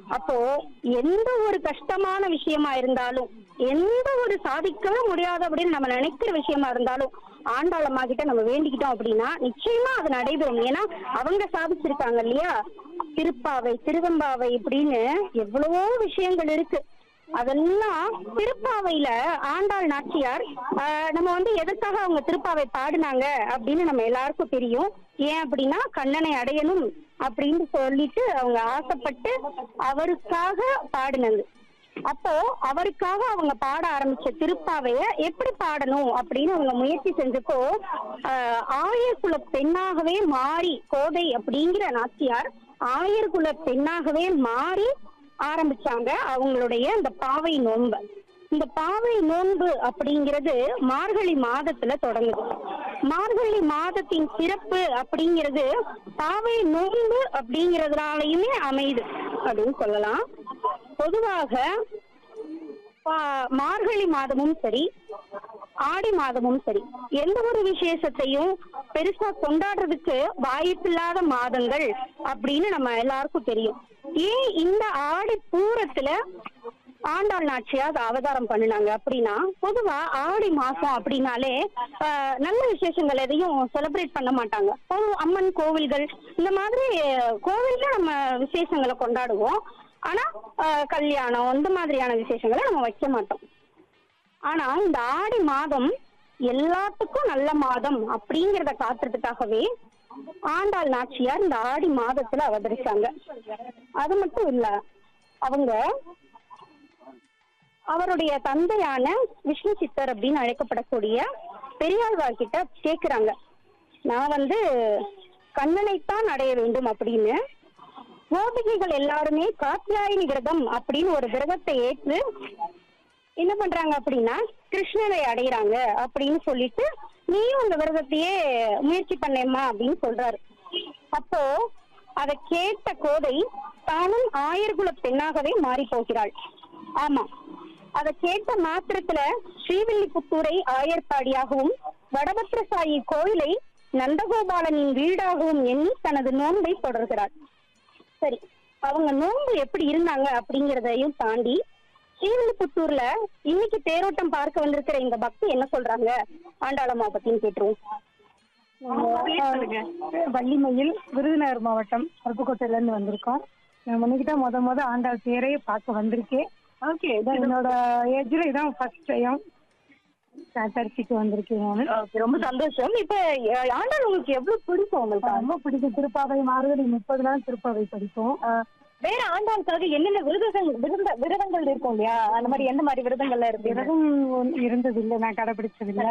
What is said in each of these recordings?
அப்போ எந்த ஒரு கஷ்டமான விஷயமா இருந்தாலும் எந்த ஒரு சாதிக்கவே முடியாது அப்படின்னு நம்ம நினைக்கிற விஷயமா இருந்தாலும் ஆண்டாள் அம்மா கிட்ட நம்ம வேண்டிக்கிட்டோம் அப்படின்னா நிச்சயமா அது நடைபெறும் ஏன்னா அவங்க சாதிச்சிருக்காங்க இல்லையா திருப்பாவை திருவெம்பாவை இப்படின்னு எவ்வளவோ விஷயங்கள் இருக்கு அதெல்லாம் திருப்பாவையில ஆண்டாள் நாச்சியார் ஆஹ், நம்ம வந்து எதற்காக அவங்க திருப்பாவை பாடினாங்க அப்படின்னு நம்ம எல்லாருக்கும் தெரியும் ஏன் அப்படின்னா கண்ணனை அடையணும் அப்படின்னு சொல்லிட்டு அவங்க ஆசைப்பட்டு அவருக்காக பாடினது அப்போ அவருக்காக அவங்க பாட ஆரம்பிச்ச திருப்பாவைய எப்படி பாடணும் அப்படின்னு அவங்க முயற்சி செஞ்சப்போ ஆஹ், ஆயர்குல பெண்ணாகவே மாறி கோதை அப்படிங்கிற நாச்சியார் ஆயர்குல பெண்ணாகவே மாறி ஆரம்பிச்சாங்க அவங்களுடைய அந்த பாவை நோன்பு இந்த பாவை நோன்பு அப்படிங்கிறது மார்கழி மாதத்துல தொடங்குது மார்கழி மாதத்தின் சிறப்பு அப்படிங்கிறது பாவை நோன்பு அப்படிங்கறதுனாலயுமே அமையுது அப்படின்னு சொல்லலாம் பொதுவாக பா- மார்கழி மாதமும் சரி ஆடி மாதமும் சரி எந்த ஒரு விசேஷத்தையும் பெருசா கொண்டாடுறதுக்கு வாய்ப்பில்லாத மாதங்கள் அப்படின்னு நம்ம எல்லாருக்கும் தெரியும் ஏன் இந்த ஆடி பூரத்துல ஆண்டாள் நாச்சியார் அவதாரம் பண்ணினாங்க அப்படின்னா பொதுவா ஆடி மாசம் அப்படின்னாலே ஆஹ், நல்ல விசேஷங்கள் எதையும் செலிப்ரேட் பண்ண மாட்டாங்க பொது அம்மன் கோவில்கள் இந்த மாதிரி கோவில்ல நம்ம விசேஷங்களை கொண்டாடுவோம் ஆனா ஆஹ், கல்யாணம் இந்த மாதிரியான விசேஷங்களை நம்ம வைக்க மாட்டோம் ஆனா இந்த ஆடி மாதம் எல்லாத்துக்கும் நல்ல மாதம் அப்படிங்கறத காட்டுறதுக்காகவே ஆண்டாள் நாச்சியார் இந்த ஆடி மாதத்துல அவதரிச்சாங்க அது மட்டும் இல்ல அவங்க அவருடைய தந்தையான விஷ்ணு சித்தர் அப்படின்னு அழைக்கப்படக்கூடிய பெரியாழ்வார் கிட்ட கேக்குறாங்க நான் வந்து கண்ணனைத்தான் அடைய வேண்டும் அப்படின்னு கோபிகைகள் எல்லாருமே காத்தியாயினி விரதம் அப்படின்னு ஒரு விரதத்தை ஏற்று என்ன பண்றாங்க அப்படின்னா கிருஷ்ணனை அடையிறாங்க அப்படின்னு சொல்லிட்டு நீயும் அந்த விரதத்தையே முயற்சி பண்ணேம்மா அப்படின்னு சொல்றாரு அப்போ அதை கேட்ட கோதை தானும் ஆயர்குல பெண்ணாகவே மாறி போகிறாள் ஆமா அதை கேட்ட மாத்திரத்துல ஸ்ரீவில்லிபுத்தூரை ஆயர்பாடியாகவும் வடபத்திரசாயி கோயிலை நந்தகோபாலனின் வீடாகவும் எண்ணி தனது நோன்பை தொடர்கிறாள் சரி அவங்க நோன்பு எப்படி இருந்தாங்க அப்படிங்கறதையும் தாண்டி ஸ்ரீவில்லிபுத்தூர்ல இன்னைக்கு தேரோட்டம் பார்க்க வந்திருக்கிற இந்த பக்தி என்ன சொல்றாங்க ஆண்டாளம்மா பத்தின்னு கேட்டுருவோம் வள்ளிமயில் விருதுநகர் மாவட்டம் அருப்புக்கோட்டையில இருந்து வந்திருக்கோம் நான் முன்னிக்கிட்ட முத முத ஆண்டாள் பேரையே பார்க்க வந்திருக்கேன் ஓகே இதான் என்னோட ஏஜ்ல இதான் ஃபர்ஸ்ட் டைம் சர்ச்சுக்கு வந்திருக்கேன் நான் Okay, ரொம்ப சந்தோஷம் இப்ப அஹ், ஆண்டாள் உங்களுக்கு எவ்வளவு பிடிக்கும் உங்களுக்கு ரொம்ப பிடிக்கும் திருப்பாவை மார்கழி முப்பது நாள் திருப்பாவை படிப்போம் வேற ஆண்டாளுக்காக என்னென்ன விருதுகள் விருந்த விரதங்கள் இருக்கும் இல்லையா அந்த மாதிரி எந்த மாதிரி விரதங்கள்ல இருக்கு விரதம் ஒண்ணு இருந்ததில்லை நான் கடைபிடிச்சதில்லை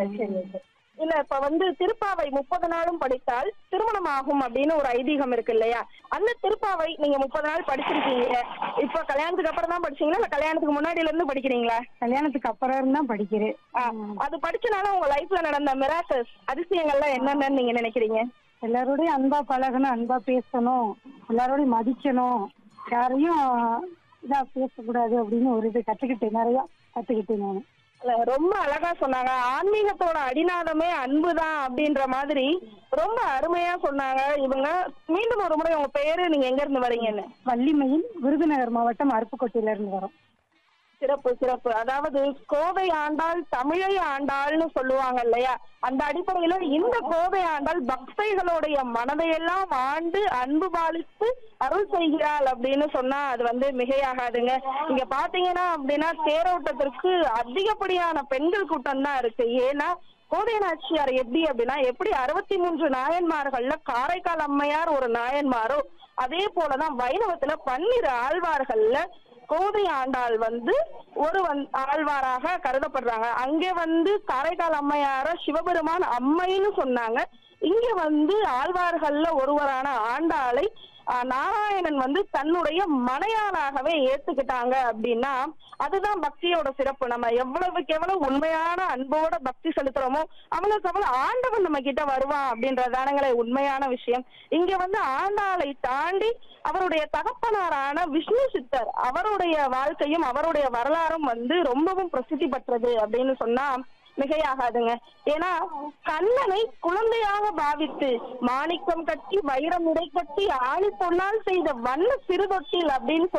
இல்ல இப்ப வந்து திருப்பாவை முப்பது நாளும் படித்தால் திருமணம் ஆகும் அப்படின்னு ஒரு ஐதீகம் இருக்கு இல்லையா அந்த திருப்பாவை நீங்க முப்பது நாள் படிச்சிருக்கீங்க இப்ப கல்யாணத்துக்கு அப்புறம் தான் படிச்சீங்களா இல்ல கல்யாணத்துக்கு முன்னாடில இருந்து படிக்கிறீங்களா கல்யாணத்துக்கு அப்புறம் தான் படிக்கிறேன் ஆ, அது படிச்சனால உங்க லைஃப்ல நடந்த மிராக்கல்ஸ் அதிசயங்கள்லாம் என்னென்னு நீங்க நினைக்கிறீங்க எல்லாரோடையும் அன்பா பழகணும் அன்பா பேசணும் எல்லாரோடையும் மதிக்கணும் யாரையும் இதா பேசக்கூடாது அப்படின்னு ஒரு இது கத்துக்கிட்டேன் நிறைய கத்துக்கிட்டேன் நான் இல்ல, ரொம்ப அழகா சொன்னாங்க ஆன்மீகத்தோட அடிநாதமே அன்புதான் அப்படின்ற மாதிரி ரொம்ப அருமையா சொன்னாங்க இவங்க மீண்டும் ஒரு முறை உங்க பேரு நீங்க எங்க இருந்து வரீங்கன்னு வள்ளிமயில் விருதுநகர் மாவட்டம் அருப்புக்கோட்டையில இருந்து வரோம் சிறப்பு சிறப்பு அதாவது கோவை ஆண்டாள் தமிழை ஆண்டாள்னு சொல்லுவாங்க இல்லையா அந்த அடிப்படையில இந்த கோவை ஆண்டாள் பக்தைகளுடைய மனதையெல்லாம் ஆண்டு அன்பு பாலித்து அருள் செய்கிறாள் அப்படின்னு சொன்னா அது வந்து மிகையாகாதுங்க இங்க பாத்தீங்கன்னா அப்படின்னா தேரோட்டத்திற்கு அதிகப்படியான பெண்கள் கூட்டம் தான் இருக்கு ஏன்னா கோதை நாச்சியார் எப்படி அப்படின்னா எப்படி அறுபத்தி மூன்று நாயன்மார்கள்ல காரைக்கால் அம்மையார் ஒரு நாயன்மாரோ அதே போலதான் வைணவத்துல பன்னிரு ஆழ்வார்கள்ல கோதை ஆண்டாள் வந்து ஒரு வந் ஆழ்வாராக கருதப்படுறாங்க அங்கே வந்து காரைக்கால் அம்மையார சிவபெருமான் அம்மைன்னு சொன்னாங்க இங்க வந்து ஆழ்வார்கள்ல ஒருவரான ஆண்டாளை ஆஹ், நாராயணன் வந்து தன்னுடைய மனையாளாகவே ஏத்துக்கிட்டாங்க அப்படின்னா அதுதான் பக்தியோட சிறப்பு நம்ம எவ்வளவுக்கு எவ்வளவு உண்மையான அன்போட பக்தி செலுத்துறோமோ அவ்வளவுக்கு அவ்வளவு ஆண்டவன் நம்ம கிட்ட வருவான் அப்படின்றதானங்களே உண்மையான விஷயம் இங்க வந்து ஆண்டாளை தாண்டி அவருடைய தகப்பனாரான விஷ்ணு சித்தர் அவருடைய வாழ்க்கையும் அவருடைய வரலாறும் வந்து ரொம்பவும் பிரசித்தி பெற்றது அப்படின்னு சொன்னா மிகையாகாதுங்க ஏன்னா கண்ணனை குழந்தையாக பாவித்து மாணிக்கம் கட்டி வைரம் உடை கட்டி ஆணி பொன்னால் செய்த வண்ண சிறுதொட்டில் அப்படின்னு